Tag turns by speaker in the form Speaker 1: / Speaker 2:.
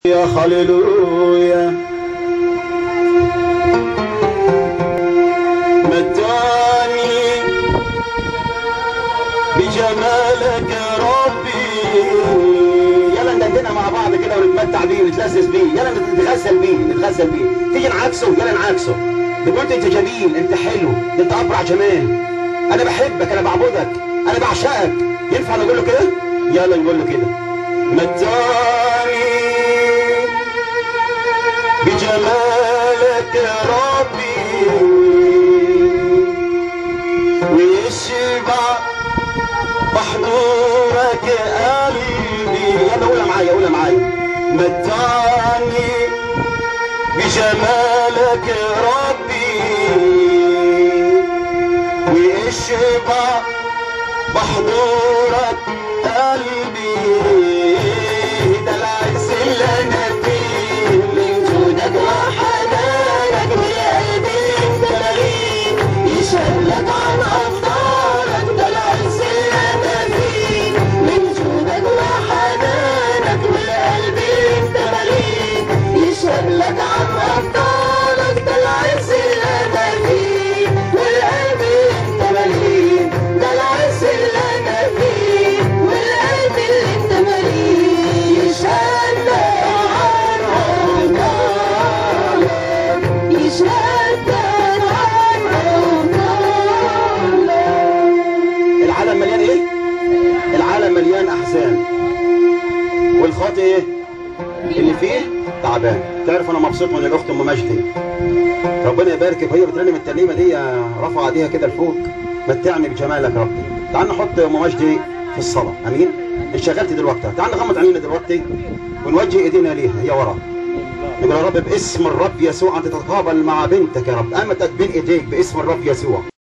Speaker 1: يا هللويا متاني بجمالك يا ربي يلا ندندنها مع بعض كده ونتمتع بيه ونتلذذ بيه يلا نتغسل بيه نتغسل بيه تيجي نعكسه يلا نعكسه تقول انت جميل انت حلو انت ابرع جمال انا بحبك انا بعبدك انا بعشقك ينفع نقول له كده يلا نقول له كده متاني بجمالك يا ربي ويشبع بحضورك قلبي يلا قولها معايا قولها معايا متعني بجمالك يا ربي ويشبع بحضورك قلبي ده العز اللي انا فيه من جودك وحنانك بقلبي انت مليء يشهد لك عن افكارك ده العز اللي انا فيه من جودك وحنانك بقلبي انت مليء يشهد لك عن افكارك ده العز اللي انا فيه والقلب انت مليء ده العز اللي انا فيه والقلب اللي انت مليء يشهد لك عن افكارك يشهد لك عن افكارك العالم مليان ايه؟ العالم مليان احزان والخاطئ ايه؟ اللي فيه تعبان تعرف انا مبسوط من الاخت ام مجدي ربنا يباركك وهي بترنم الترنيمه دي رفع ايديها كده لفوق متعني بجمالك ربي تعال نحط ام مجدي في الصلاه امين انشغلت دلوقتي تعال نغمض عينينا دلوقتي ونوجه ايدينا ليها هي ورا نقول يا رب باسم الرب يسوع انت تتقابل مع بنتك يا رب امتك بين ايديك باسم الرب يسوع